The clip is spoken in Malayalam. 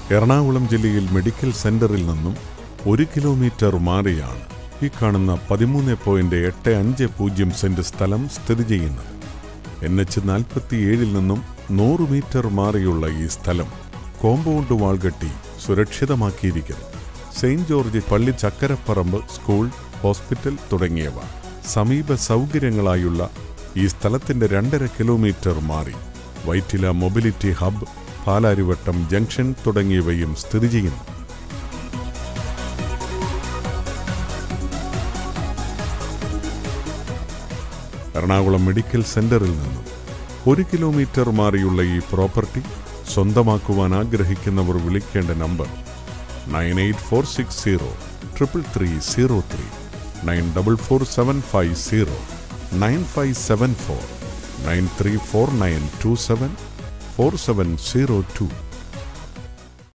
എറണാകുളം ജില്ലയിൽ മെഡിക്കൽ സെന്ററിൽ നിന്നും ഒരു കിലോമീറ്റർ മാറിയാണ് ഈ കാണുന്ന പതിമൂന്ന് പോയിന്റ് എട്ട് അഞ്ച് പൂജ്യം സെന്റ് സ്ഥലം സ്ഥിതി ചെയ്യുന്നത് എൻ എച്ച് നാൽപ്പത്തിയേഴിൽ നിന്നും നൂറ് മീറ്റർ മാറിയുള്ള ഈ സ്ഥലം കോമ്പൗണ്ട് വാൾ കെട്ടി സുരക്ഷിതമാക്കിയിരിക്കുന്നു സെയിന്റ് ജോർജ് പള്ളി ചക്കരപ്പറമ്പ് സ്കൂൾ ഹോസ്പിറ്റൽ തുടങ്ങിയവ സമീപ സൗകര്യങ്ങളായുള്ള ഈ സ്ഥലത്തിന്റെ രണ്ടര കിലോമീറ്റർ മാറി Vyttila mobility hub Palarivattom junction തുടങ്ങിയവയും സ്ഥിതി ചെയ്യുന്നു എറണാകുളം മെഡിക്കൽ സെന്ററിൽ നിന്നും ഒരു കിലോമീറ്റർ മാറിയുള്ള ഈ പ്രോപ്പർട്ടി സ്വന്തമാക്കുവാൻ ആഗ്രഹിക്കുന്നവർ വിളിക്കേണ്ട number nine eight four six zero triple three zero three nine double four seven five zero nine five seven four nine three four nine two seven four seven zero to